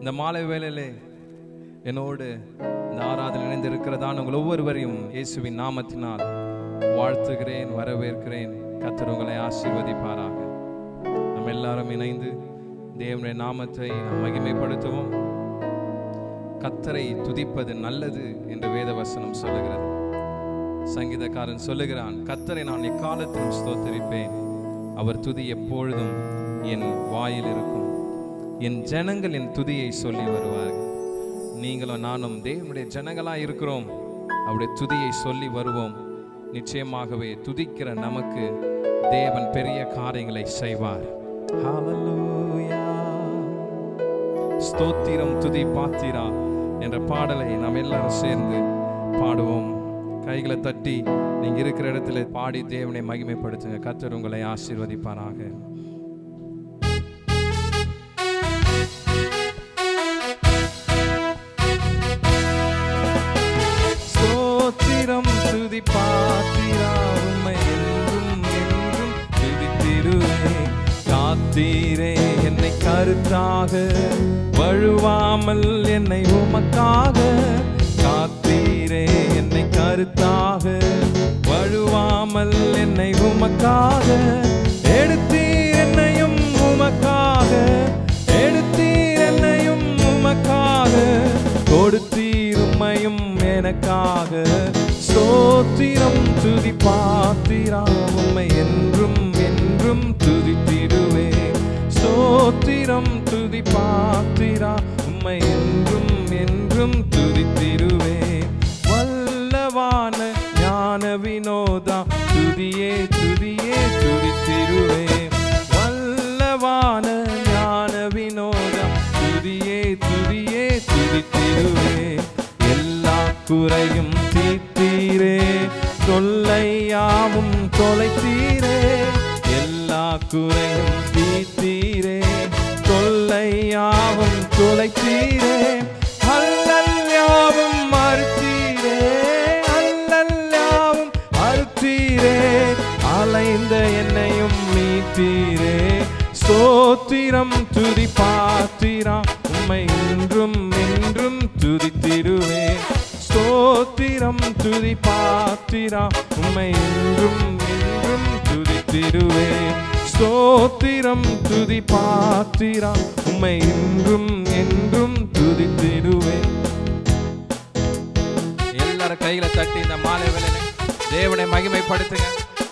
இந்த மாலை வேளையிலே என்னோடு இந்த ஆராதனை இணைந்து இருக்கிறதான உங்கள் ஒவ்வொருவரையும் இயேசுவின் நாமத்தினால் வாழ்த்துகிறேன் வரவேற்கிறேன் கர்த்தர் உங்களை ஆசீர்வதிப்பாராக நம்ம எல்லாரும் இணைந்து தேவனுடைய நாமத்தை நாம் மகிமைப்படுத்துவோம் கத்தரை துதிப்பது நல்லது என்று வேதவசனம் சொல்லுகிறது சங்கீதக்காரன் சொல்லுகிறான் கத்தரை நான் எக்காலத்திலும் ஸ்தோத்தரிப்பேன் அவர் துதி எப்பொழுதும் என் வாயில் இருக்கும் என் ஜனங்கள் என் துதியை சொல்லி வருவார்கள் நீங்களும் நானும் தேவனுடைய ஜனங்களாக இருக்கிறோம் அவருடைய துதியை சொல்லி வருவோம் நிச்சயமாகவே துதிக்கிற நமக்கு தேவன் பெரிய காரியங்களை செய்வார் Hallelujah. ஸ்தோத்திரம் துதி பாத்திரா என்ற பாடலை நாம் எல்லாரும் சேர்ந்து பாடுவோம் கைகளை தட்டி நீங்க இருக்கிற இடத்துல பாடி தேவனை மகிமைப்படுத்துங்க கர்த்தர் உங்களை ஆசீர்வதிப்பாராக ஸ்தோத்திரம் துதி பாத்திரா உம்மை என்றும் என்றும் துதித்திடுவே காத்தீரே என்னை கருத்தாக வழுவாமல் என்னை உமக்காக காத்தீரே என்னை கருத்தாக வழுவாமல் என்னை உமக்காக எடுத்தீர் என்னையும் உமக்காக எடுத்தீர் என்னையும் உமக்காக கொடுத்தீர் உம்மையும் எனக்காக ஸ்தோத்திரம் துதி பாத்திரா உம்மை என்றும் என்றும் துதித்திடுவே ஸ்தோத்திரம் துதி பாத்திரா உம்மை என்றும் என்றும் துதித்திடுவே வல்லவான ஞான வினோதா துதியே துதியே துதித்திடுவே வல்லவான ஞான வினோதா துதியே துதியே துதித்திடுவே எல்லா குறையும் தீத்தீரே தொல்லையாவும் தொலைத்தீரே எல்லா குறையும் தீத்தீரே தொல்லையாவும் தொலைத்தீரே அல்லல்யாவும் மறுத்தீரே அல்லல்யாவும் அறுத்தீரே அலைந்த என்னையும் மீட்டீரே ஸ்தோத்திரம் துதி பாத்திரா உம்மை என்றும் என்றும் துதித்திடுவே ஸ்தோத்திரம் துதி பாத்திரா உம்மை என்றும் என்றும் துதித்திடுவே ஸ்தோத்திரம் துதி பாத்திரா உம்மை என்றும் என்றும் துதித்திடுவே எல்லாரும் கையில தட்டி இந்த மாலை வேலையில தேவனை மகிமைப்படுத்துங்க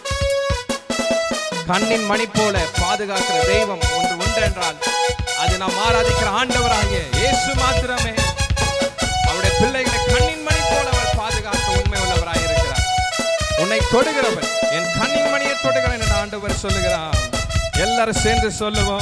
கண்ணின் மணி போல பாதுகாக்கிற தெய்வம் ஒன்று உண்டு என்றால் அது நாம் ஆராதிக்கிற ஆண்டவராகிய இயேசு மாத்திரமே அவருடைய பிள்ளைகளை கண்ணின் மணி போல அவர் பாதுகாக்க உண்மை உள்ளவராய் இருக்கிறார் உன்னை தொடுகிறவர் என் கண்ணின் மணியை தொடுகிறேன் என்று ஆண்டவர் சொல்லுகிறார் எல்லாரும் சேர்ந்து சொல்லுவோம்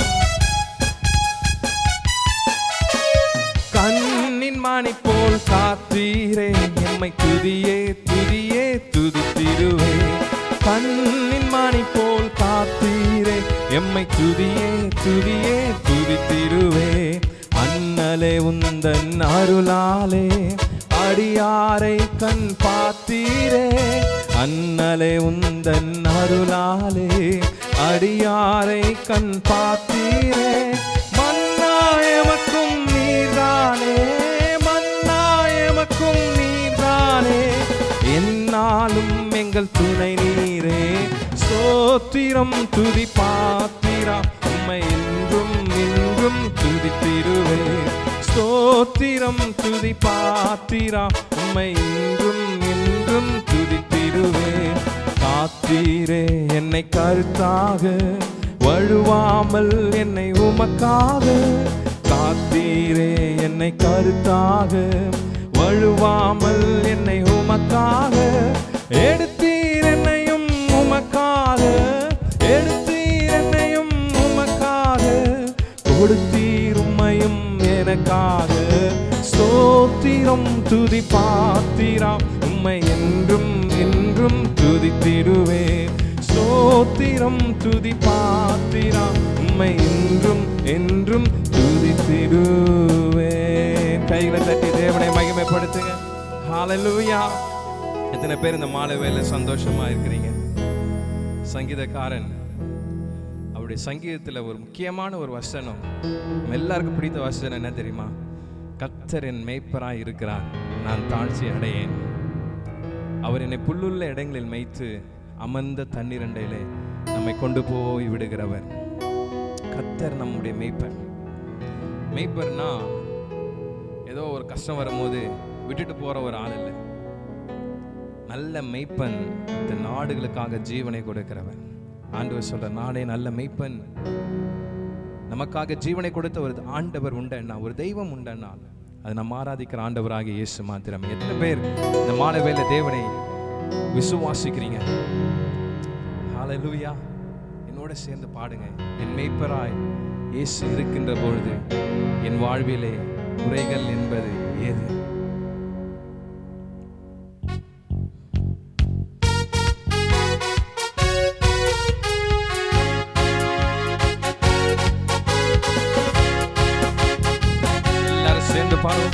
கண்ணின் மணி போல் காத்தீரே எம்மை துதியே துதியே துதித்திடுவே கண்ணின் மணி போல் காத்தீரே எம்மை துதியே துதியே துதித்திடுவே அண்ணலே உந்தன் அருளாலே அடியாரை கண் பார்த்தீரே அண்ணலே உந்தன் அருளாலே அடியாரை கண் பார்த்தீரே மன்னாயமக்கும் நீர்தானே மன்னாயமக்கும் நீர்தானே என்னாலும் எங்கள் துணை நீரே ஸ்தோத்திரம் துதி பாத்திரா உம்மை என்றும் என்றும் துதித்திடுவே ஸ்தோத்திரம் துதி பாத்திரா உம்மை என்றும் என்றும் துதித்திடுவே காத்தீரே என்னை கருத்தாக வழுவாமல் என்னை உமக்காக காத்தீரே என்னை கருத்தாக வழுவாமல் என்னை உமக்காக எடுத்தீர் என்னையும் உமக்காக எடுத்தீர் என்னையும் உமக்காக கொடுத்தீர் உம்மையும் எனக்காக ஸ்தோத்திரம் துதி பாத்திரா உம்மை என்றும் என்றும் துதித்திடுவே ஸ்தோத்திரம் துதி பாத்திரா உம்மை என்றும் என்றும் துதித்திடுவே கைகளை தட்டி தேவனை மகிமைப்படுத்துங்க ஹalleluya எத்தனை பேர் இந்த மாலை வேலை சந்தோஷமா இருக்கிறீங்க சங்கீதக்காரன் அவருடைய அவருடைய சங்கீதத்தில் ஒரு முக்கியமான ஒரு வசனம் நம்ம எல்லாருக்கும் பிடித்த வசனம் என்ன தெரியுமா கத்தர் என் மேய்ப்பராய் இருக்கிறார் நான் தாழ்ச்சி அடையேன் அவர் என்னை புல்லுள்ள இடங்களில் மேய்த்து அமர்ந்த தண்ணீரண்டையிலே நம்மை கொண்டு போய் விடுகிறவர் கத்தர் நம்முடைய மேய்ப்பர் மேய்ப்பர்னா ஏதோ ஒரு கஷ்டம் வரும்போது விட்டுட்டு போற ஒரு ஆள் இல்லை நல்ல மெய்ப்பன் இந்த நாடுகளுக்காக ஜீவனை கொடுக்கிறவன் ஆண்டவர் சொல்ற நானே நல்ல மெய்ப்பன் நமக்காக ஜீவனை கொடுத்த ஒரு ஆண்டவர் உண்டன்னா ஒரு தெய்வம் உண்டன்னா அது நம்ம ஆராதிக்கிற ஆண்டவராக இயேசு மாத்திரம் எத்தனை பேர் இந்த மாலை வேலை தேவனை விசுவாசிக்கிறீங்க ஹalleluya என்னோட சேர்ந்து பாடுங்க என் மெய்ப்பராய் இயேசு இருக்கின்ற பொழுது என் வாழ்விலே குறைகள் என்பது ஏது எல்லாரும் சேர்ந்து பாடுவோம்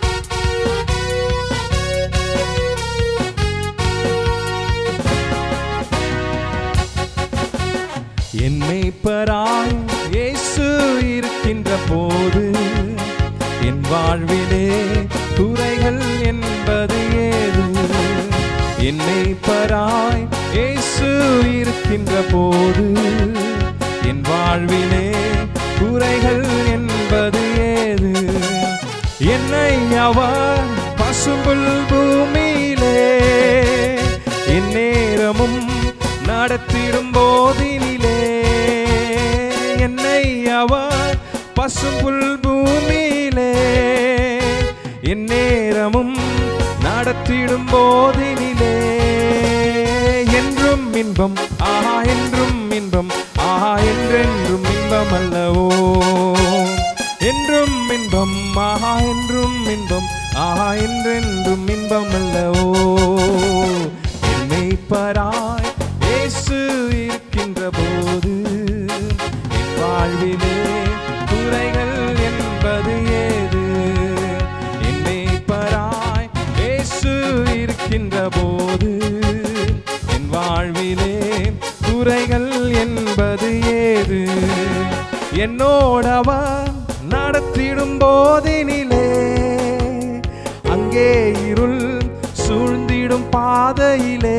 என் மேய்ப்பராய் இயேசு இருக்கின்ற போது என் வாழ்விலே குறைகள் என்பது ஏது என் மேய்ப்பராய் இயேசு இருக்கின்ற போது என் வாழ்விலே குறைகள் என்பது ஏது என்னை அவர் பசும்புல் பூமியிலே என் நேரமும் நடத்திடும் போதினிலே என்னை அவர் பசும்புல் பூமியிலே என் நேரமும் நடத்திடும் போதினிலே என்றும் இன்பம் ஆஹா என்றும் இன்பம் ஆஹா என்றென்றும் இன்பம் அல்லவோ என்றும் இன்பம் ஆஹா என்றும் இன்பம் ஆஹா என்றென்றும் இன்பம் அல்லவோ என்னை பராய் இயேசு இருக்கின்ற போது என் வாழ்விலே குறைகள் என்பது ஏது என்னை பராய் இயேசு இருக்கின்ற போது என் வாழ்விலே குறைகள் என்பது ஏது என்னோடவன் நடத்திடும் போதினிலே அங்கே இருள் சூழ்ந்திடும் பாதையிலே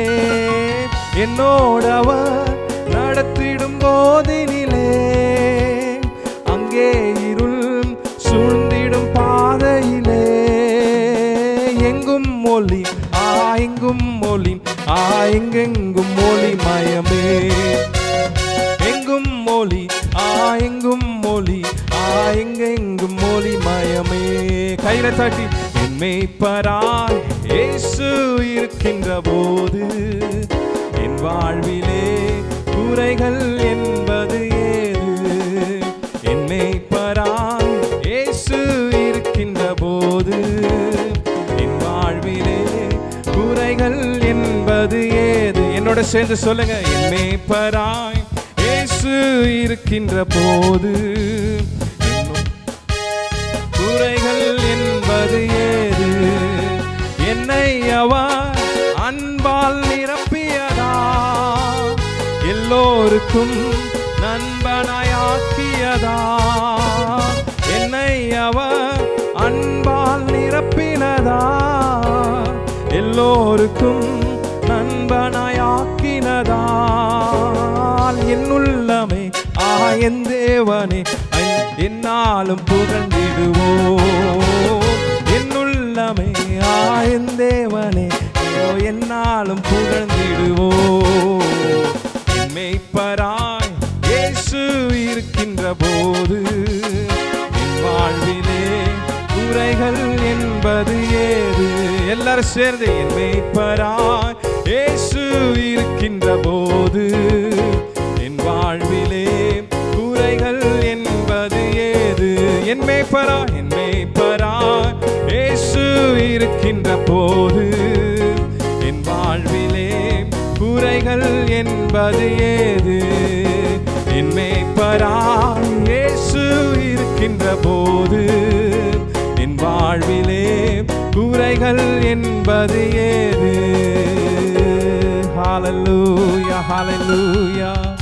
என்னோடவர் நடத்திடும் போதினிலே அங்கே இருள் சூழ்ந்திடும் பாதையிலே எங்கும் மொழி ஆ எங்கும் மொழி ஆ எங்கெங்கும் மொழி மயமே எங்கும் மொழி ஆ எங்கும் மொழி ஆ எங்கெங்கும் மொழி மயமே கையில தட்டி என் மேய்ப்பராய் இயேசு இருக்கின்ற போது என் வாழ்விலே குறைகள் என்பது ஏது என் மேய்ப்பராய் இயேசு இருக்கின்ற போது என் வாழ்விலே குறைகள் என்பது ஏது என்னோட சேர்ந்து சொல்லுங்க என் மேய்ப்பராய் இயேசு இருக்கின்ற போது இன்னும் குறைகள் என்பது ஏது என்னை அவர் அன்பால் நிரப்பியதா எல்லோருக்கும் நண்பனாயாக்கியதா என்னை அவர் அன்பால் நிரப்பினதா எல்லோருக்கும் நண்பனாயாக்கினதா என் உள்ளமே ஆ என் தேவனே ஐ- என்னாலும் புகழ்ந்திடுவோம் என் உள்ளமே ஆ என் தேவனே ஓ என்னாலும் புகழ்ந்திடுவோம் என் மேய்ப்பராய் இயேசு இருக்கின்ற போது என் வாழ்விலே குறைகள் என்பது ஏது எல்லாரும் சேர்ந்து என் மேய்ப்பராய் இயேசு இருக்கின்ற போது என் வாழ்விலே குறைகள் என்பது ஏது என் மேய்ப்பரா என் மேய்ப்பரா இயேசு இருக்கின்ற போது என் வாழ்விலே குறைகள் என்பது ஏது என் மேய்ப்பரா இயேசு இருக்கின்ற போது என் வாழ்விலே குறைகள் என்பது ஏது ஹalleluya hallelujah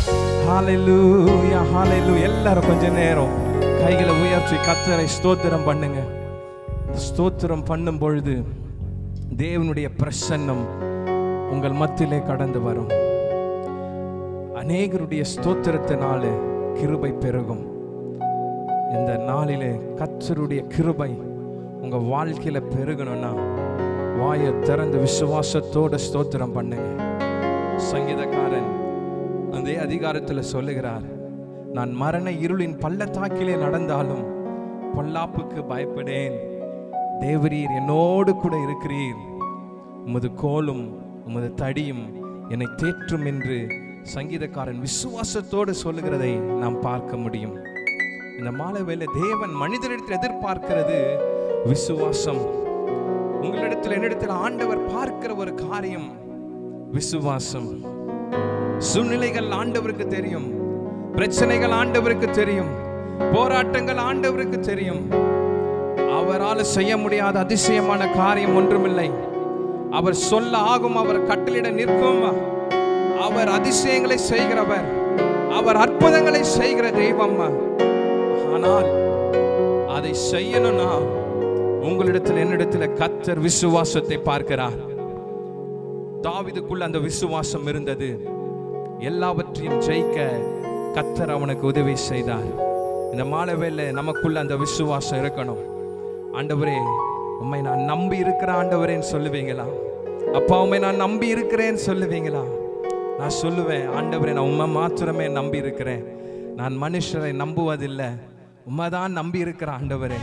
ஹalleluya ஹalleluya எல்லாரும் கொஞ்ச நேரம் கைகளை உயர்த்தி கத்தரை ஸ்தோத்திரம் பண்ணுங்க ஸ்தோத்திரம் பண்ணும் பொழுது தேவனுடைய பிரசன்னம் உங்கள் மத்தியிலே கடந்து வரும் அநேகருடைய ஸ்தோத்திரத்தினால கிருபை பெருகும் இந்த நாளிலே கத்தருடைய கிருபை உங்க வாழ்க்கையில பெருகணும்னா வாயை திறந்து விசுவாசத்தோட ஸ்தோத்திரம் பண்ணுங்க சங்கீதக்காரன் அதே அதிகாரத்தில் சொல்லுகிறார் நான் மரண இருளின் பள்ளத்தாக்கிலே நடந்தாலும் பொல்லாப்புக்கு பயப்படேன் தேவரீர் என்னோடு கூட இருக்கிறீர் உமது கோலும் உமது தடியும் என்னை தேற்றும் என்று சங்கீதக்காரன் விசுவாசத்தோடு சொல்லுகிறதை நாம் பார்க்க முடியும் இந்த மாலை வேளை தேவன் மனிதரிடத்தில் எதிர்பார்க்கிறது விசுவாசம் உங்களிடத்தில் என்னிடத்தில் ஆண்டவர் பார்க்கிற ஒரு காரியம் விசுவாசம் சூழ்நிலைகள் ஆண்டவருக்கு தெரியும் பிரச்சனைகள் ஆண்டவருக்கு தெரியும் போராட்டங்கள் ஆண்டவருக்கு தெரியும் அவரால் செய்ய முடியாத அதிசயமான காரியம் ஒன்றுமில்லை அவர் சொல்ல ஆகும் அவர் கட்டளிட நிற்கும் அவர் அதிசயங்களை செய்கிறவர் அவர் அற்புதங்களை செய்கிற தெய்வம் ஆனால் அதை செய்யணும்னா உங்களிடத்தில் என்னிடத்தில் கத்தர் விசுவாசத்தை பார்க்கிறார் தாவிதுக்குள்ள அந்த விசுவாசம் இருந்தது எல்லாவற்றையும் ஜெயிக்க கத்தர் அவனுக்கு உதவி செய்தார் இந்த மாலை வேளை நமக்குள்ள அந்த விசுவாசம் இருக்கணும் ஆண்டவரே உம்மை நான் நம்பி இருக்கிற ஆண்டவரேன்னு சொல்லுவீங்களா அப்பா உம்மை நான் நம்பி இருக்கிறேன்னு சொல்லுவீங்களா நான் சொல்லுவேன் ஆண்டவரே நான் உம்மை மாத்திரமே நம்பி இருக்கிறேன் நான் மனுஷரை நம்புவதில்லை உம்மை தான் நம்பி இருக்கிற ஆண்டவரே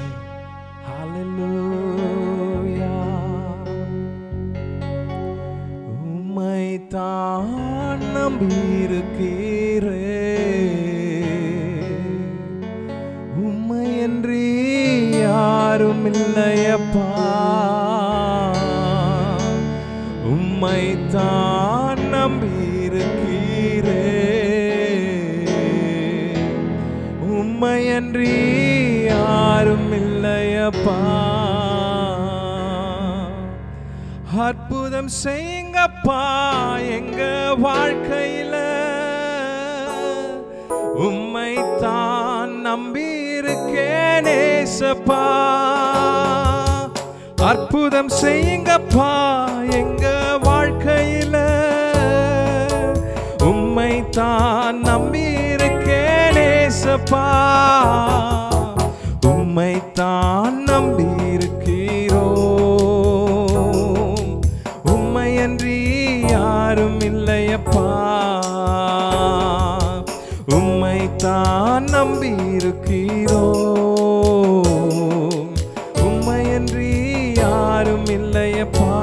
ஹalleluya உம்மை தான் நம்பியிருக்கிறே உம்மை என்று யாரும் இல்லையப்பா உம்மை தான் நம்பியிருக்கிறே உம்மை அன்றி யாரும் இல்லையப்பா அற்புதம் செய்யுங்கப்பா எங்க வாழ்க்கையில உம்மை தான் நம்பி இருக்கேனேசப்பா அற்புதம் செய்யுங்கப்பா எங்க வாழ்க்கையில உம்மை தான் நம்பி இருக்கேனேசப்பா உம்மை தான் நம்பி இருக்கிறோம் உம்மை அன்றி யாரும் இல்லையப்பா உம்மை தான் நம்பி இருக்கிறோம் உம்மை அன்றி யாரும் இல்லையப்பா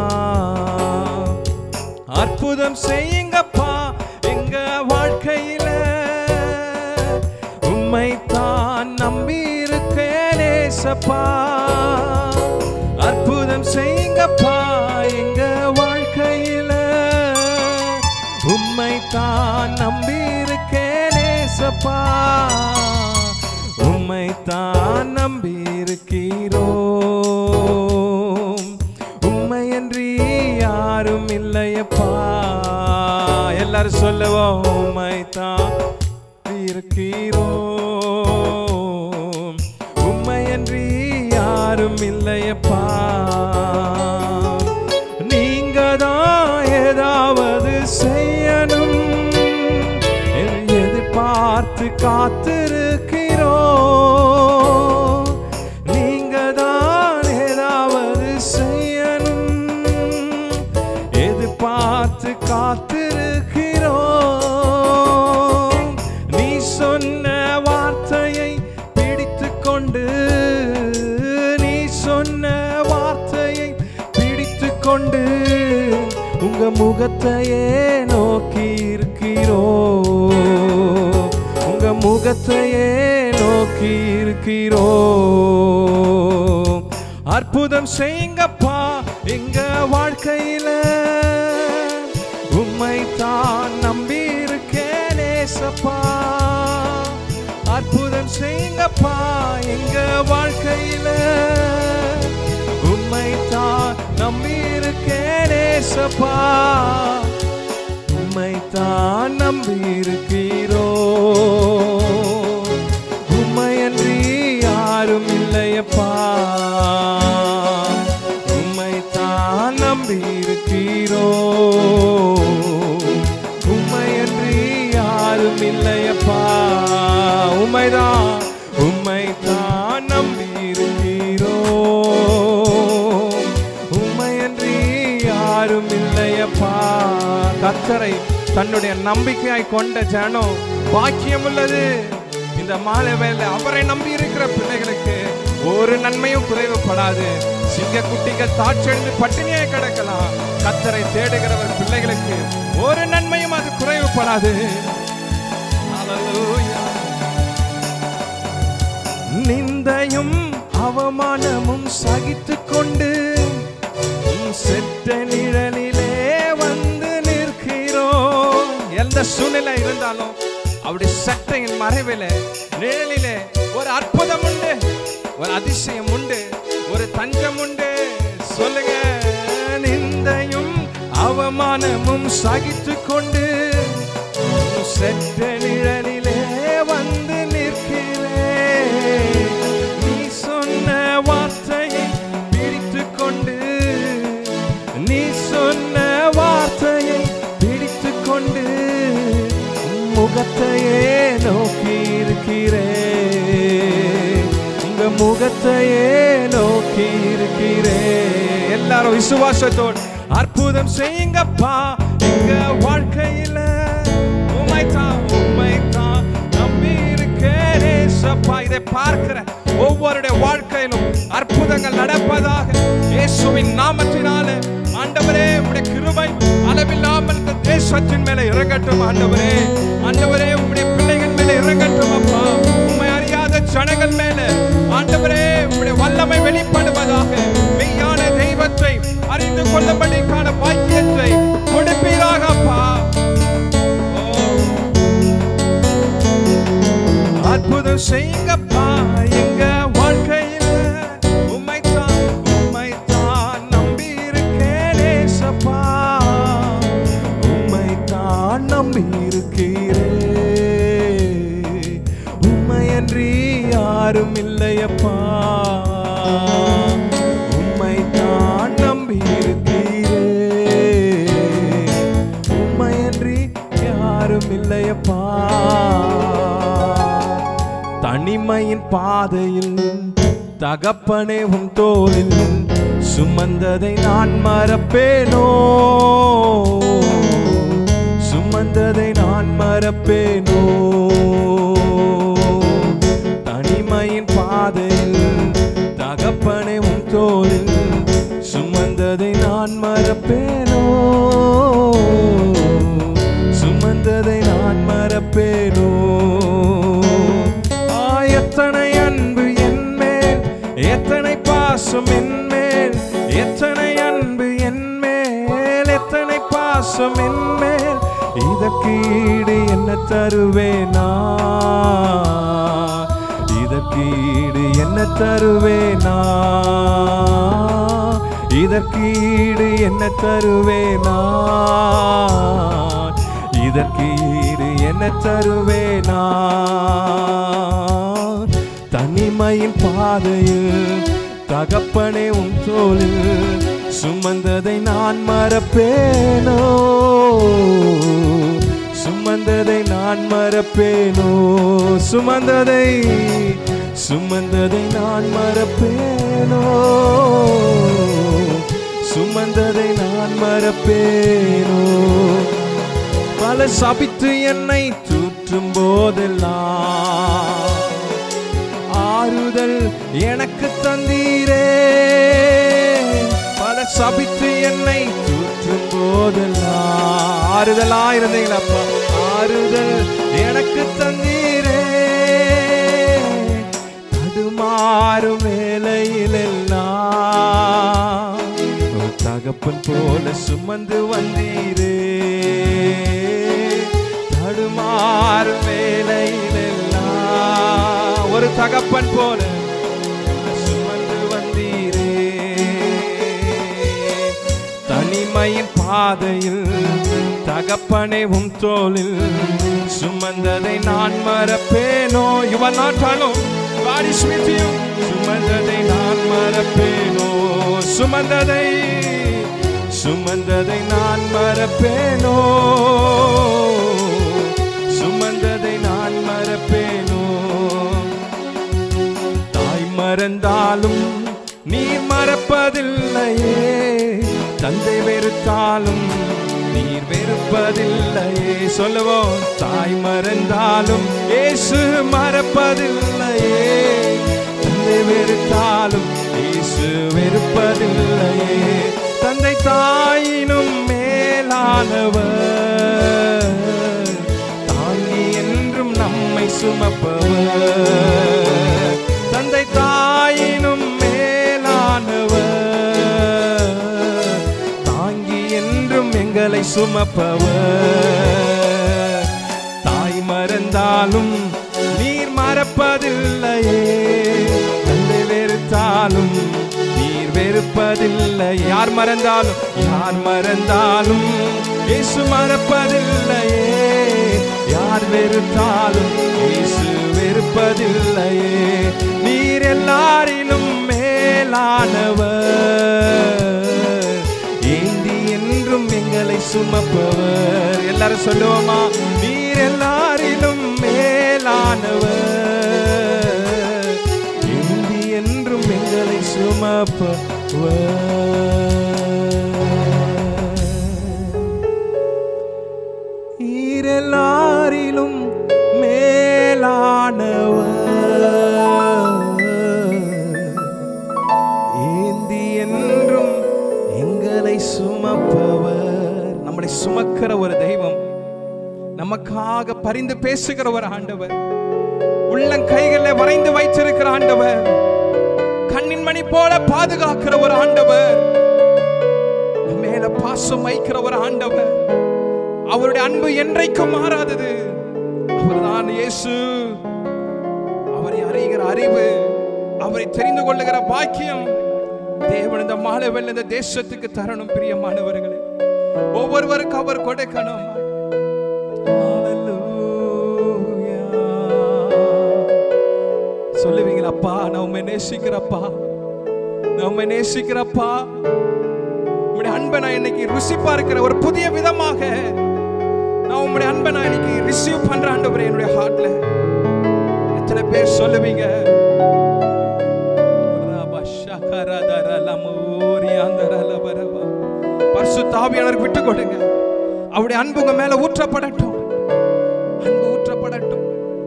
அற்புதம் செய்யுங்கப்பா எங்க வாழ்க்கையில உம்மை தான் நம்பி இருக்கேனேசப்பா அற்புதம் செய்யுங்கப்பா எங்க வாழ்க்கையில உம்மை தான் நம்பி இருக்கேனேசப்பா உம்மை தான் நம்பி இருக்கிறோம் உம்மை அன்றி யாரும் இல்லையப்பா எல்லாரும் சொல்லுவோம் உம்மை தான் இருக்கிறோம் உம்மை அன்றி யாரும் இல்லையப்பா நீங்க தான் ஏதாவது செய்யணும் என்று எதிர்பார்த்து காத்திருக்கிறோம் நீங்க தான் ஏதாவது செய்யணும் எதிர்பார்த்து காத்திருக்கிறோம் நீ சொன்ன வார்த்தையை பிடித்து கொண்டு நீ சொன்ன வார்த்தையை பிடித்து கொண்டு உங்க முகத்தையே நோக்கி இருக்கிறோம் உங்க முகத்தையே நோக்கி இருக்கிறோம் அற்புதம் செய்யுங்கப்பா எங்க வாழ்க்கையில உம்மை தான் நம்பி இருக்கேனேசப்பா அற்புதம் செய்யுங்கப்பா எங்க வாழ்க்கையில உம்மை தான் நம்பி இருக்கேனேசப்பா உம்மை தான் நம்பி இருக்கிறோம் கத்தரை தன்னுடைய நம்பிக்கையாய் கொண்ட ஜனம் பாக்கியம் உள்ளது இந்த மாலை வேலை அவரை நம்பி இருக்கிற பிள்ளைகளுக்கு ஒரு நன்மையும் குறைவுபடாது சிங்க குட்டிகள் தாட்செழுந்து பட்டினியாய் கிடக்கலாம் கத்தரை தேடுகிறவர் பிள்ளைகளுக்கு ஒரு நன்மையும் அது குறைவுபடாது Hallelujah. நிந்தையும் அவமானமும் சகித்துக் கொண்டு உம் செத்த நிழலிலே வந்து நிற்கிறோம் எந்த சூழ்நிலை இருந்தாலும் அவருடைய சட்டையின் மறைவிலே நிழலிலே ஒரு அற்புதம் உண்டு ஒரு அதிசயம் உண்டு ஒரு தஞ்சம் உண்டு சொல்லுங்க நிந்தையும் அவமானமும் சகித்துக் கொண்டு உம் செத்த நிழலிலே வந்து நிற்கிறேன் நீ சொன்ன வார்த்தையை பிடித்துக் கொண்டு நீ சொன்ன வார்த்தையை பிடித்துக் கொண்டு உம் முகத்தையே நோக்கி இருக்கிறேன் உங்க முகத்தையே நோக்கி இருக்கிறேன் எல்லாரும் விசுவாசத்தோடு அற்புதம் செய்யுங்கப்பா எங்க வாழ்க்கையில உமைத்தான் உமைத்தான் நம்பி இருக்கேனே சப்பா இதை பார்க்கிற ஒவ்வொருடைய வாழ்க்கையிலும் அற்புதங்கள் நடப்பதாக இயேசுவின் நாமத்தினால ஆண்டவரே உடைய கிருபை அளவில்லாமல் இந்த தேசத்தின் மேல இறங்கட்டும் ஆண்டவரே ஆண்டவரே உடைய பிள்ளைகள் மேல இறங்கட்டும் அப்பா உண்மை அறியாத ஜனங்கள் மேல ஆண்டவரே உடைய வல்லமை வெளிப்படுவதாக மெய்யான தெய்வத்தை அறிந்து கொள்ளும்படிக்கான பாக்கியத்தை கொடுப்பீராக அப்பா ஓ அற்புதம் செய்யுங்கப்பா எங்க வாழ்க்கையில உம்மைத்தான் உம்மைத்தான் நம்பி இருக்கேனே சப்பா உம்மைத்தான் நம்பி இருக்கிறேன் உம்மையன்றி யாரும் இல்லையப்பா உம்மைத்தான் நம்பி இருக்கிறேன் உம்மையன்றி யாரும் இல்லையப்பா தனிமையின் பாதையில் தகப்பனே உம் தோளில் சுமந்ததை நான் மறப்பேனோ சுமந்ததை நான் மறப்பேனோ தனிமையின் பாதையில் தகப்பனே உம் தோளில் சுமந்ததை நான் மறப்பேனோ சுமந்ததை நான் மறப்பேனோ ஆ, எத்தனை அன்பு என் மேல் எத்தனை பாசம் என் மேல் எத்தனை அன்பு என் மேல் எத்தனை பாசம் என் மேல் இதற்கு ஈடு என்ன தருவேனா இதற்கு ஈடு என்ன தருவேனா இதற்கு ஈடு என்ன தருவேனா இதற்கு ஈடு என்ன தருவேனா தனிமையின் பாதையில் தகப்பனே உன் தோளில் சுமந்ததை நான் மறப்பேனோ சுமந்ததை நான் மறப்பேனோ சுமந்ததை சுமந்ததை நான் மறப்பேனோ சுமந்ததை நான் மறப்பேனோ பல சபித்து என்னை தூற்றும் போதெல்லாம் ஆறுதல் எனக்கு தந்தீரே பல சபித்து என்னை தூற்றும் போதெல்லாம் ஆறுதலா இருந்தீங்களப்பா ஆறுதல் எனக்கு தந்தீரே தடுமாறும் வேலையிலெல்லாம் ஒரு தகப்பன் போல சுமந்து வந்தீரே தடுமாறும் வேலையிலெல்லாம் ஒரு தகப்பன் போல சுமந்து வந்தீரே தனிமையின் பாதையில் தகப்பனே உம் தோளில் சுமந்ததை நான் மறப்பேனோ இவன் நாட்டாலும் God is with you. சுமந்ததை நான் மறப்பேனோ சுமந்ததை சுமந்ததை நான் மறப்பேனோ சுமந்ததை நான் மறப்பேனோ தாய் மறந்தாலும் நீர் மறப்பதில்லையே தந்தை வெறுத்தாலும் நீர் வெறுப்பதில்லையே மறப்பதில்லையே சொல்லுவோம் தாய் மறந்தாலும் இயேசு மறப்பதில்லையே தந்தை வெறுத்தாலும் இயேசு வெறுப்பதில்லையே தந்தை தாயினும் மேலானவர் தாங்கி என்றும் நம்மை சுமப்பவர் தந்தை தாயினும் மேலானவர் தாங்கி என்றும் எங்களை சுமப்பவர் தாய் மறந்தாலும் நீர் மறப்பதில்லையே தந்தை வெறுத்தாலும் நீர் வெறுப்பதில்லை யார் மறந்தாலும் யார் மறந்தாலும் இயேசு மறப்பதில்லையே யார் வெறுத்தாலும் இயேசு வெறுப்பதில்லையே நீர் எல்லாரிலும் மேலானவர் ஏந்தி என்றும் எங்களை சுமப்பவர் எல்லாரும் சொல்லுவோமா நீர் எல்லாரிலும் மேலானவர் ஏந்தி என்றும் எங்களை சுமப்பவர் ஈரெல்லாரிலும் மேலானவர் ஏந்தி என்றும் எங்களை சுமப்பவர் நம்மளை சுமக்கிற ஒரு தெய்வம் நமக்காக பரிந்து பேசுகிற ஒரு ஆண்டவர் உள்ளங்கைகளில் வரைந்து வைத்திருக்கிற ஆண்டவர் கண்ணின் மணி போல பாதுகாக்கிற ஒரு ஆண்டவர் நம்ம மேல பாசம் வைக்கிற ஒரு ஆண்டவர் அவருடைய அன்பு என்றைக்கும் மாறாதது அவர்தான் இயேசு அவரை அறிகிற அறிவு அவரை தெரிந்து கொள்ளுகிற பாக்கியம் தேவன் இந்த மாலை வெள்ள இந்த தேசத்துக்கு தரணும் பிரியமானவர்களே ஒவ்வொருவருக்கும் அவர் கொடுக்கணும் Hallelujah. சொல்லுவீங்களா அப்பா நான் உண்மை நேசிக்கிறப்பா நான் உண்மை நேசிக்கிறப்பா உங்களுடைய அன்பை நான் இன்னைக்கு ருசி பார்க்கிற ஒரு புதிய விதமாக நான் உங்களுடைய அன்பை நான் இன்னைக்கு ரிசீவ் பண்ற ஆண்டவரே என்னுடைய ஹார்ட்ல எத்தனை பேர் சொல்லுவீங்க பரிசுத்தாவியானவருக்கு விட்டு கொடுங்க அவருடைய அன்பு உங்க மேல ஊற்றப்படட்டும் அன்பு ஊற்றப்படட்டும்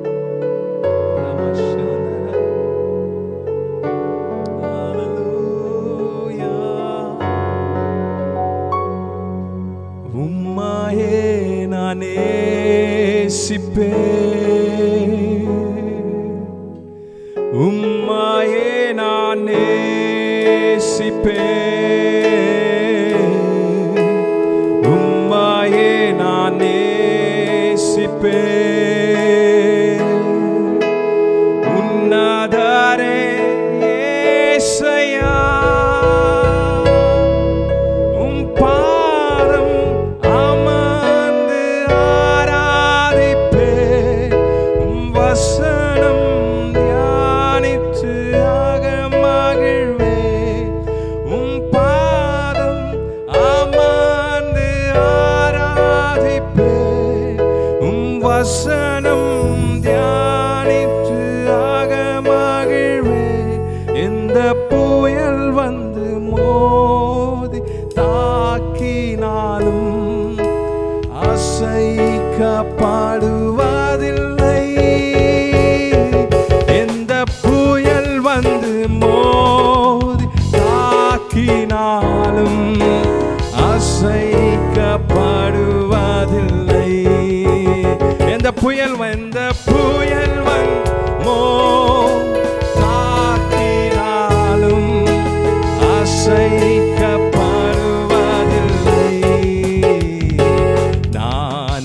உம்மாயே நான் நேசிப்பேன் உம்மாயே நான் நேசிப்பேன் உம்மாயே நான் நேசிப்பேன் உன்னதரே ஏசையா உம் பாதம் அமர்ந்து ஆராதிப்பேன் உம் வசனம் தியானித்து ஆக மகிழ்வேன் உம் பாதம் அமர்ந்து ஆராதிப்பேன் உம் வசனம் தியானித்து ஆக மகிழ்வேன் எந்த புயல் வந்து மோதி தாக்கினாலும் அசைக்கப்படுவதில்லை எந்த புயல் வந்து மோதி தாக்கினாலும் அசைக்கப்படுவதில்லை எந்த புயல் எந்த புயல் வந் மோ தாக்கினாலும் அசைக்கப்படுவதில்லை நான்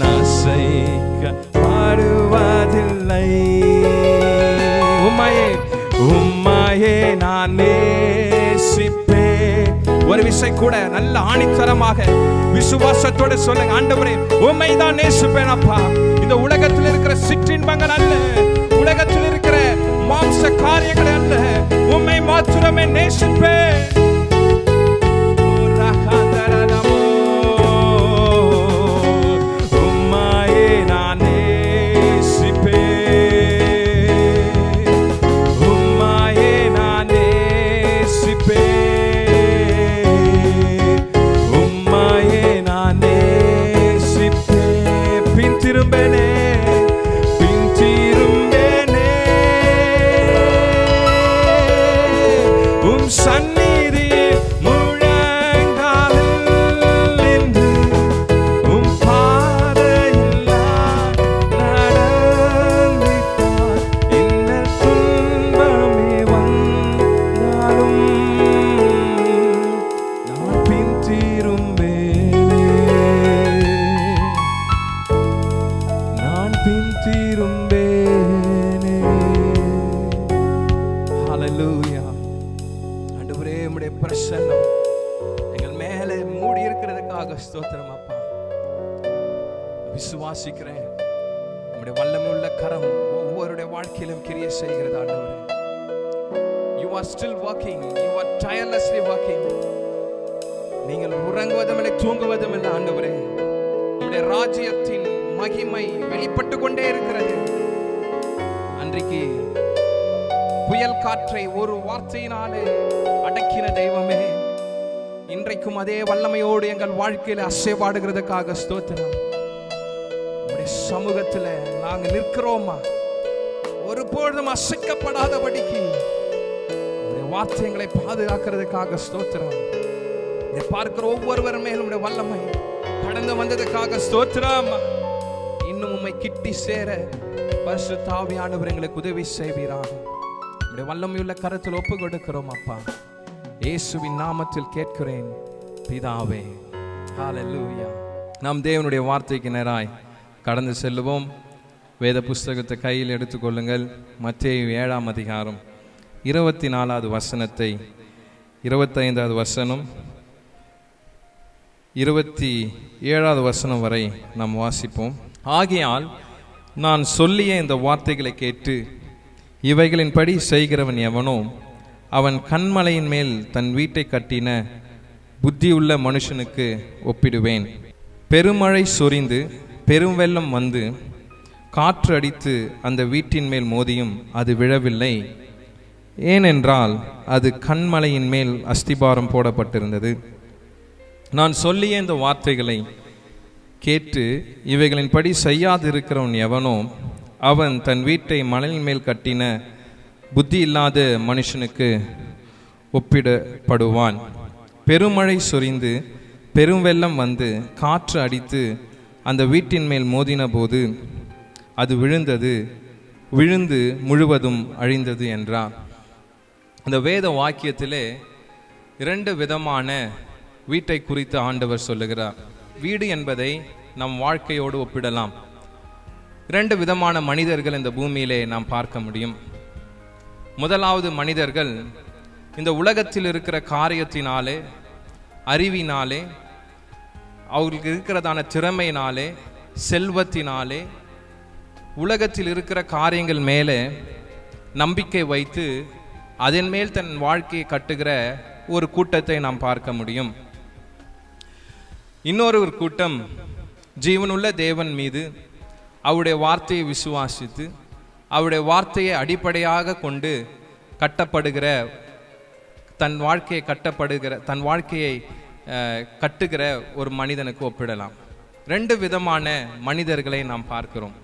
அசைக்கப்படுவதில்லை உம்மையே உம்மையே நான் நேசிப்பேன் ஒரு விசை கூட நல்ல ஆணித்தரமாக விசுவாசத்தோட சொல்லுங்க ஆண்டவரே உண்மை தான் நேசிப்பேன் அப்பா இந்த உலகத்தில் இருக்கிற சிற்றின்பங்கள் அல்ல உலகத்தில் இருக்கிற மாம்ச காரியங்கள் அல்ல உண்மை மாத்திரமே நேசிப்பேன் உம்மையே நான் நேசிப்பேன் உம்மையே நான் நேசிப்பேன் உம்மையே நான் நேசிப்பேன் திரும்பேனே ஹalleluya ஆண்டவரே உம்முடைய பிரசன்னம் எங்கள் மேலே மூடி இருக்கிறதுக்காக ஸ்தோத்திரம் அப்பா விசுவாசிக்கிறேன் உம்முடைய வல்லமையுள்ள கரம் ஒவ்வொருடைய வாழ்க்கையிலும் கிரியை செய்கிறது ஆண்டவரே you are still working you are tirelessly working நீங்கள் உறங்குவதும் இல்லை தூங்குவதும் இல்லை ஆண்டவரே உம்முடைய ராஜ்யத்தின் மகிமை வெளிப்பட்டு கொண்டே இருக்கிறது அன்றைக்கு புயல் காற்றை ஒரு வார்த்தையினாலே அடக்கின தெய்வமே இன்றைக்கும் அதே வல்லமையோடு எங்கள் வாழ்க்கையில அசைவாடுகிறதுக்காக ஸ்தோத்திரம் உம்முடைய சமூகத்துல நாங்க நிற்கிறோமா ஒருபொழுதும் அசைக்கப்படாதபடிக்கு உம்முடைய வார்த்தைகளை பாதுகாக்கிறதுக்காக ஸ்தோத்திரம் இதை பார்க்கிற ஒவ்வொருவர் மேலும் உம்முடைய வல்லமை கடந்து வந்ததுக்காக ஸ்தோத்திரம் இன்னும் உம்மை கிட்டி சேர பரிசு தாவியானவர் எங்களுக்கு உதவி செய்வீராக உம்முடைய வல்லமையுள்ள கரத்தில் ஒப்பு கொடுக்கிறோம் அப்பா இயேசுவின் நாமத்தில் கேட்கிறேன் பிதாவே ஹalleluya நாம் தேவனுடைய வார்த்தைக்கு நேராய் கடந்து செல்லுவோம் வேத புஸ்தகத்தை கையில் எடுத்துக்கொள்ளுங்கள் மத்தேயு ஏழாம் அதிகாரம் இருபத்தி நாலாவது வசனத்தை இருபத்தைந்தாவது வசனம் இருபத்தி ஏழாவது வசனம் வரை நாம் வாசிப்போம் ஆகையால் நான் சொல்லிய இந்த வார்த்தைகளை கேட்டு இவைகளின்படி செய்கிறவன் எவனோ அவன் கண்மலையின் மேல் தன் வீட்டை கட்டின புத்தியுள்ள மனுஷனுக்கு ஒப்பிடுவேன் பெருமழை சொரிந்து பெரும் வெள்ளம் வந்து காற்று அடித்து அந்த வீட்டின் மேல் மோதியும் அது விழவில்லை ஏனென்றால் அது கண்மலையின் மேல் அஸ்திபாரம் போடப்பட்டிருந்தது நான் சொல்லிய இந்த வார்த்தைகளை கேட்டு இவைகளின்படி செய்யாதிருக்கிறவன் எவனோ அவன் தன் வீட்டை மணலின் மேல் கட்டின புத்தி இல்லாத மனுஷனுக்கு ஒப்பிடப்படுவான் பெருமழை சொரிந்து பெரும் வெள்ளம் வந்து காற்று அடித்து அந்த வீட்டின் மேல் மோதின போது அது விழுந்தது விழுந்து முழுவதும் அழிந்தது என்றார் அந்த வேத வாக்கியத்திலே இரண்டு விதமான வீட்டை குறித்து ஆண்டவர் சொல்லுகிறார் வீடு என்பதை நம் வாழ்க்கையோடு ஒப்பிடலாம் இரண்டு விதமான மனிதர்கள் இந்த பூமியிலே நாம் பார்க்க முடியும் முதலாவது மனிதர்கள் இந்த உலகத்தில் இருக்கிற காரியத்தினாலே அறிவினாலே அவர்களுக்கு இருக்கிறதான திறமையினாலே செல்வத்தினாலே உலகத்தில் இருக்கிற காரியங்கள் மேலே நம்பிக்கை வைத்து அதன் மேல் தன் வாழ்க்கையை கட்டுகிற ஒரு கூட்டத்தை நாம் பார்க்க முடியும் இன்னொரு ஒரு கூட்டம் ஜீவனுள்ள தேவன் மீது அவருடைய வார்த்தையை விசுவாசித்து அவருடைய வார்த்தையை அடிப்படையாக கொண்டு கட்டப்படுகிற தன் வாழ்க்கையை கட்டப்படுகிற தன் வாழ்க்கையை அஹ், கட்டுகிற ஒரு மனிதனுக்கு ஒப்பிடலாம் ரெண்டு விதமான மனிதர்களை நாம் பார்க்கிறோம்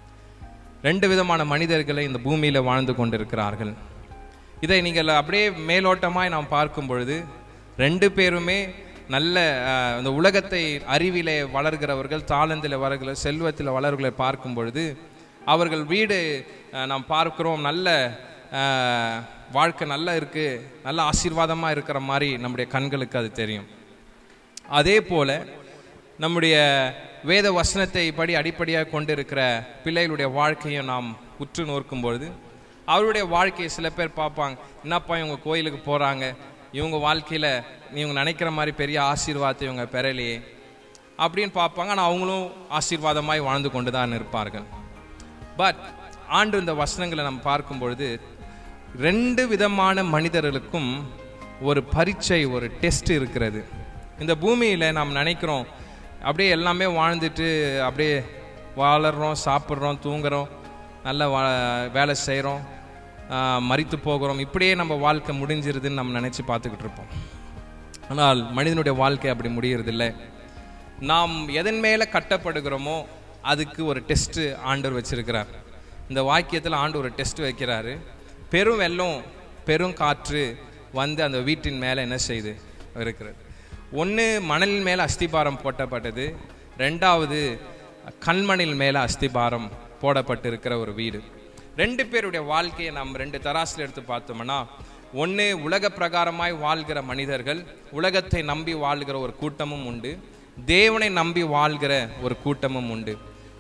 ரெண்டு விதமான மனிதர்களை இந்த பூமியில வாழ்ந்து கொண்டிருக்கிறார்கள் இதை நீங்கள் அப்படியே மேலோட்டமாய் நாம் பார்க்கும் பொழுது ரெண்டு பேருமே நல்ல அஹ், இந்த உலகத்தை அறிவிலே வளர்கிறவர்கள் தாளந்தில் வளர்கிற செல்வத்தில் வளர்களை பார்க்கும் பொழுது அவர்கள் வீடு அஹ், நாம் பார்க்கிறோம் நல்ல அஹ், வாழ்க்கை நல்லா இருக்கு நல்ல ஆசீர்வாதமாக இருக்கிற மாதிரி நம்முடைய கண்களுக்கு அது தெரியும் அதே போல நம்முடைய வேத வசனத்தை படி அடிப்படையாக கொண்டிருக்கிற பிள்ளைகளுடைய வாழ்க்கையும் நாம் உற்று நோக்கும் பொழுது அவருடைய வாழ்க்கையை சில பேர் பார்ப்பாங்க என்னப்பா இவங்க கோயிலுக்கு போகிறாங்க இவங்க வாழ்க்கையில் இவங்க நினைக்கிற மாதிரி பெரிய ஆசீர்வாதத்தை இவங்க பெறலையே அப்படின்னு பார்ப்பாங்க ஆனால் அவங்களும் ஆசீர்வாதமாய் வாழ்ந்து கொண்டு தான் இருப்பார்கள் பட் ஆண்டு இந்த வசனங்களை நம்ம பார்க்கும் பொழுது ரெண்டு விதமான மனிதர்களுக்கும் ஒரு பரீட்சை ஒரு டெஸ்ட் இருக்கிறது இந்த பூமியில் நாம் நினைக்கிறோம் அப்படியே எல்லாமே வாழ்ந்துட்டு அப்படியே வாழறோம் சாப்பிட்றோம் தூங்குறோம் நல்ல வா வேலை செய்கிறோம் மறித்து போகிறோம் இப்படியே நம்ம வாழ்க்கை முடிஞ்சிருதுன்னு நம்ம நினச்சி பார்த்துக்கிட்டு இருப்போம் ஆனால் மனிதனுடைய வாழ்க்கை அப்படி முடியறதில்லை நாம் எதன் மேலே கட்டப்படுகிறோமோ அதுக்கு ஒரு டெஸ்ட் ஆண்டவர் வச்சிருக்கிறார் இந்த வாக்கியத்தில் ஆண்டு ஒரு டெஸ்ட் வைக்கிறாரு பெரும் வெள்ளம் பெரும் காற்று வந்து அந்த வீட்டின் மேலே என்ன செய்து இருக்கிறது ஒன்று மணலின் மேலே அஸ்திபாரம் போட்டப்பட்டது ரெண்டாவது கண்மணில் மேலே அஸ்திபாரம் போடப்பட்டிருக்கிற ஒரு வீடு ரெண்டு பேருடைய வாழ்க்கையை நாம் ரெண்டு தராசில் எடுத்து பார்த்தோம்னா ஒன்று உலக பிரகாரமாய் வாழ்கிற மனிதர்கள் உலகத்தை நம்பி வாழ்கிற ஒரு கூட்டமும் உண்டு தேவனை நம்பி வாழ்கிற ஒரு கூட்டமும் உண்டு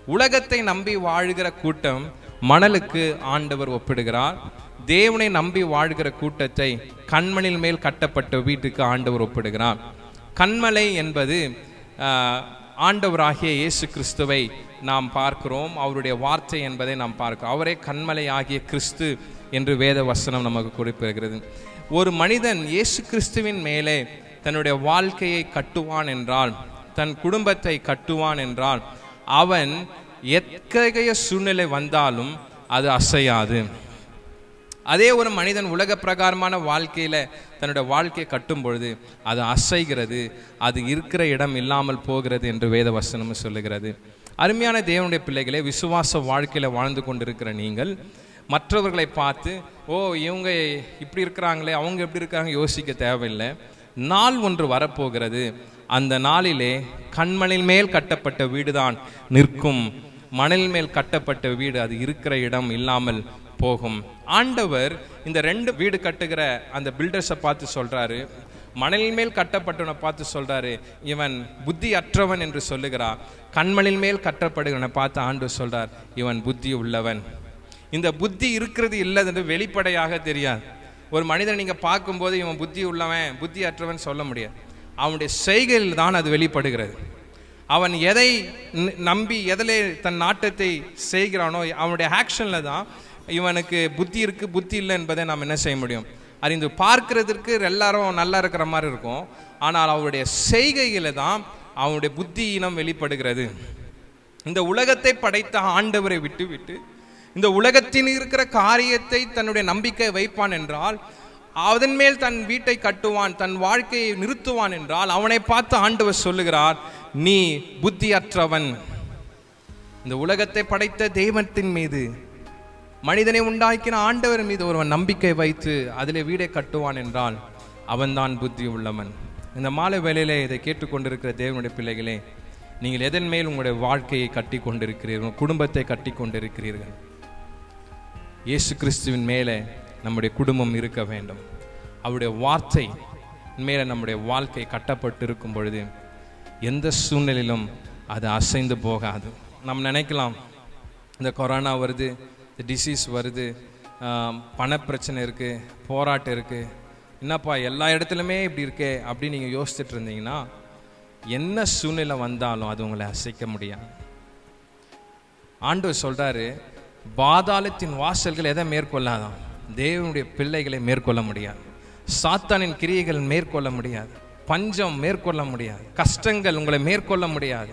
உலகத்தை நம்பி வாழ்கிற கூட்டம் மணலுக்கு ஆண்டவர் ஒப்பிடுகிறார் தேவனை நம்பி வாழ்கிற கூட்டத்தை கண்மணில் மேல் கட்டப்பட்ட வீட்டுக்கு ஆண்டவர் ஒப்பிடுகிறார் கண்மலை என்பது ஆஹ், ஆண்டவராகிய இயேசு கிறிஸ்துவை நாம் பார்க்கிறோம் அவருடைய வார்த்தை என்பதை நாம் பார்க்கிறோம் அவரே கண்மலை ஆகிய கிறிஸ்து என்று வேத வசனம் நமக்கு குறிப்பிடுகிறது ஒரு மனிதன் இயேசு கிறிஸ்துவின் மேலே தன்னுடைய வாழ்க்கையை கட்டுவான் என்றால் தன் குடும்பத்தை கட்டுவான் என்றால் அவன் எத்தகைய சூழ்நிலை வந்தாலும் அது அசையாது அதே ஒரு மனிதன் உலக பிரகாரமான வாழ்க்கையில தன்னுடைய வாழ்க்கையை கட்டும் பொழுது அது அசைகிறது அது இருக்கிற இடம் இல்லாமல் போகிறது என்று வேத வசனம் சொல்லுகிறது அருமையான தேவனுடைய பிள்ளைகளே விசுவாச வாழ்க்கையில வாழ்ந்து கொண்டிருக்கிற நீங்கள் மற்றவர்களை பார்த்து ஓ இவங்க இப்படி இருக்கிறாங்களே அவங்க எப்படி இருக்காங்க யோசிக்க தேவையில்லை நாள் ஒன்று வரப்போகிறது அந்த நாளிலே கண்மணில் மேல் கட்டப்பட்ட வீடுதான் நிற்கும் மணல் மேல் கட்டப்பட்ட வீடு அது இருக்கிற இடம் இல்லாமல் போகும் ஆண்டவர் இந்த ரெண்டு வீடு கட்டுகிற அந்த பில்டர்ஸை பார்த்து சொல்றாரு மணலின் மேல் கட்டப்பட்டவனை பார்த்து சொல்றாரு இவன் புத்தி அற்றவன் என்று சொல்லுகிறார் கண்மணில் மேல் கட்டப்படுகிறவனை பார்த்து ஆண்டு சொல்றார் இவன் புத்தி உள்ளவன் இந்த புத்தி இருக்கிறது இல்லது என்று வெளிப்படையாக தெரியாது ஒரு மனிதன் நீங்க பார்க்கும்போது இவன் புத்தி உள்ளவன் புத்தி அற்றவன் சொல்ல முடியாது அவனுடைய செய்கையில் தான் அது வெளிப்படுகிறது அவன் எதை ந- நம்பி எதிலே தன் நாட்டத்தை செய்கிறானோ அவனுடைய ஆக்ஷன்ல தான் இவனுக்கு புத்தி இருக்கு புத்தி இல்லை என்பதை நாம் என்ன செய்ய முடியும் அறிந்து பார்க்கிறதுக்கு எல்லாரும் நல்லா இருக்கிற மாதிரி இருக்கும் ஆனால் அவருடைய செய்கையில தான் அவனுடைய புத்தியினம் வெளிப்படுகிறது இந்த உலகத்தை படைத்த ஆண்டவரை விட்டு விட்டு இந்த உலகத்தில் இருக்கிற காரியத்தை தன்னுடைய நம்பிக்கை வைப்பான் என்றால் அதன் மேல் தன் வீட்டை கட்டுவான் தன் வாழ்க்கையை நிறுத்துவான் என்றால் அவனை பார்த்து ஆண்டவர் சொல்லுகிறார் நீ புத்தியற்றவன் இந்த உலகத்தை படைத்த தெய்வத்தின் மீது மனிதனை உண்டாக்கின ஆண்டவர் மீது ஒருவன் நம்பிக்கை வைத்து அதிலே வீடை கட்டுவான் என்றால் அவன்தான் புத்தி உள்ளவன் இந்த மாலை வேளையிலே இதை கேட்டுக்கொண்டிருக்கிற தேவனுடைய பிள்ளைகளே நீங்கள் எதன் மேல் உங்களுடைய வாழ்க்கையை கட்டி கொண்டிருக்கிறீர்கள் உங்கள் குடும்பத்தை கட்டி கொண்டிருக்கிறீர்கள் இயேசு கிறிஸ்துவின் மேலே நம்முடைய குடும்பம் இருக்க வேண்டும் அவருடைய வார்த்தை மேலே நம்முடைய வாழ்க்கை கட்டப்பட்டு இருக்கும் பொழுது எந்த சூழ்நிலையிலும் அது அசைந்து போகாது நம்ம நினைக்கலாம் இந்த கொரோனா வருது இந்த டிசீஸ் வருது ஆம், பணப்பிரச்சனை இருக்குது போராட்டம் இருக்குது என்னப்பா எல்லா இடத்துலையுமே இப்படி இருக்கே அப்படின்னு நீங்கள் யோசிச்சுட்டு இருந்தீங்கன்னா என்ன சூழ்நிலை வந்தாலும் அது உங்களை அசைக்க முடியாது ஆண்டவர் சொல்றாரு பாதாளத்தின் வாசல்கள் எதை மேற்கொள்ளாதான் தேவனுடைய பிள்ளைகளை மேற்கொள்ள முடியாது சாத்தானின் கிரியைகள் மேற்கொள்ள முடியாது பஞ்சம் மேற்கொள்ள முடியாது கஷ்டங்கள் உங்களை மேற்கொள்ள முடியாது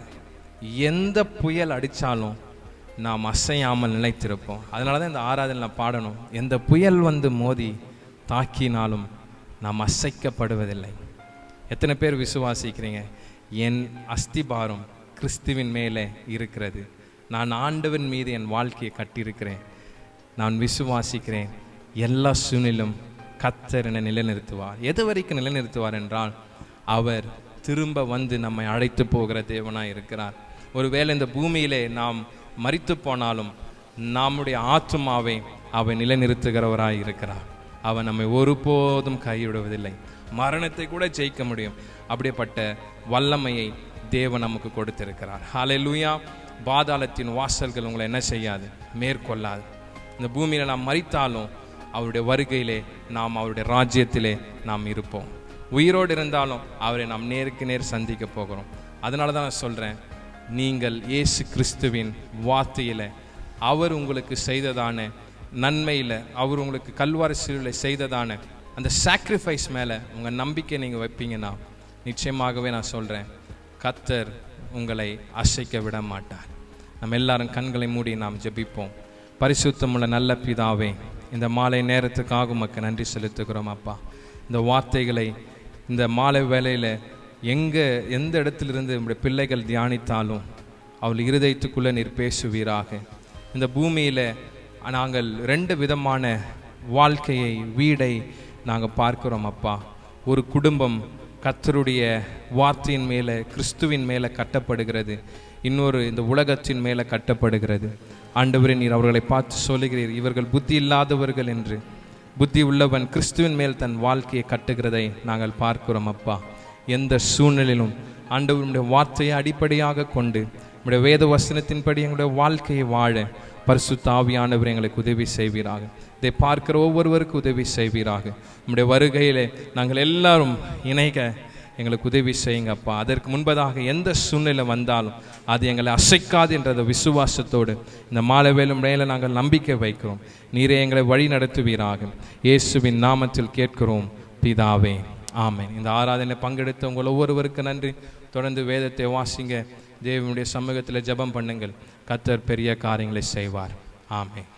எந்த புயல் அடித்தாலும் நாம் அசையாமல் நிலைத்திருப்போம் அதனால தான் இந்த ஆராதனை பாடணும் எந்த புயல் வந்து மோதி தாக்கினாலும் நாம் அசைக்கப்படுவதில்லை எத்தனை பேர் விசுவாசிக்கிறீங்க என் அஸ்திபாரம் கிறிஸ்துவின் மேலே இருக்கிறது நான் ஆண்டவன் மீது என் வாழ்க்கையை கட்டியிருக்கிறேன் நான் விசுவாசிக்கிறேன் எல்லா சூழ்நிலும் கத்தர் என்னை நிலைநிறுத்துவார் எது வரைக்கும் நிலைநிறுத்துவார் என்றால் அவர் திரும்ப வந்து நம்மை அழைத்து போகிற தேவனாய் இருக்கிறார் ஒருவேளை இந்த பூமியிலே நாம் மரித்து போனாலும் நம்முடைய ஆத்துமாவை அவர் நிலைநிறுத்துகிறவராய் இருக்கிறார் அவர் நம்மை ஒருபோதும் கைவிடுவதில்லை மரணத்தை கூட ஜெயிக்க முடியும் அப்படிப்பட்ட வல்லமையை தேவன் நமக்கு கொடுத்திருக்கிறார் ஹalleluya பாதாளத்தின் வாசல்கள் உங்களை என்ன செய்யாது மேற்கொள்ளாது இந்த பூமியில நாம் மரித்தாலும் அவருடைய வருகையிலே நாம் அவருடைய ராஜ்யத்திலே நாம் இருப்போம் உயிரோடு இருந்தாலும் அவரை நாம் நேருக்கு நேர் சந்திக்க போகிறோம் அதனால தான் நான் சொல்றேன் நீங்கள் இயேசு கிறிஸ்துவின் வார்த்தையில அவர் உங்களுக்கு செய்ததான நன்மையில் அவர் உங்களுக்கு கல்வாரி சிலுவையில் செய்ததான அந்த சாக்ரிஃபைஸ் மேலே உங்கள் நம்பிக்கை நீங்கள் வைப்பீங்கன்னா நிச்சயமாகவே நான் சொல்கிறேன் கத்தர் உங்களை அசைக்க விட மாட்டார் நம்ம எல்லாரும் கண்களை மூடி நாம் ஜெபிப்போம் பரிசுத்தமுள்ள நல்ல பிதாவே இந்த மாலை நேரத்துக்காக உமக்கு நன்றி செலுத்துகிறோம் அப்பா இந்த வார்த்தைகளை இந்த மாலை வேளையில் எங்கே எந்த இடத்திலிருந்து நம்முடைய பிள்ளைகள் தியானித்தாலும் அவள் இருதயத்துக்குள்ளே நீர் பேசுவீராக இந்த பூமியில் நாங்கள் ரெண்டு விதமான வாழ்க்கையை வீடை நாங்கள் பார்க்கிறோம் அப்பா ஒரு குடும்பம் கர்த்தருடைய வார்த்தையின் மேலே கிறிஸ்துவின் மேலே கட்டப்படுகிறது இன்னொரு இந்த உலகத்தின் மேலே கட்டப்படுகிறது ஆண்டவரே நீர் அவர்களை பார்த்து சொல்லுகிறீர் இவர்கள் புத்தி இல்லாதவர்கள் என்று புத்தி உள்ளவன் கிறிஸ்துவின் மேல் தன் வாழ்க்கையை கட்டுகிறதை நாங்கள் பார்க்கிறோம் அப்பா எந்த சூழ்நிலையிலும் ஆண்டவருடைய வார்த்தையை அடிப்படையாக கொண்டு உடைய வேத வசனத்தின்படி எங்களுடைய வாழ்க்கையை வாழ பரிசுத்த ஆவியானவர் எங்களுக்கு உதவி செய்வீராக இதை பார்க்கிற ஒவ்வொருவருக்கும் உதவி செய்வீராக நம்முடைய வருகையிலே நாங்கள் எல்லாரும் இணைக எங்களுக்கு உதவி செய்யுங்க அப்பா அதற்கு முன்பதாக எந்த சூழ்நிலை வந்தாலும் அது எங்களை அசைக்காது என்ற விசுவாசத்தோடு இந்த மாலவேலும் மேலே நாங்கள் நம்பிக்கை வைக்கிறோம் நீரே எங்களை வழி நடத்துவீராக இயேசுவின் நாமத்தில் கேட்கிறோம் பிதாவே ஆமென் இந்த ஆராதனை பங்கெடுத்த உங்கள் ஒவ்வொருவருக்கு நன்றி தொடர்ந்து வேதத்தை வாசிங்க தேவனுடைய சமூகத்தில் ஜெபம் பண்ணுங்கள் கத்தர் பெரிய காரியங்களை செய்வார் ஆமென்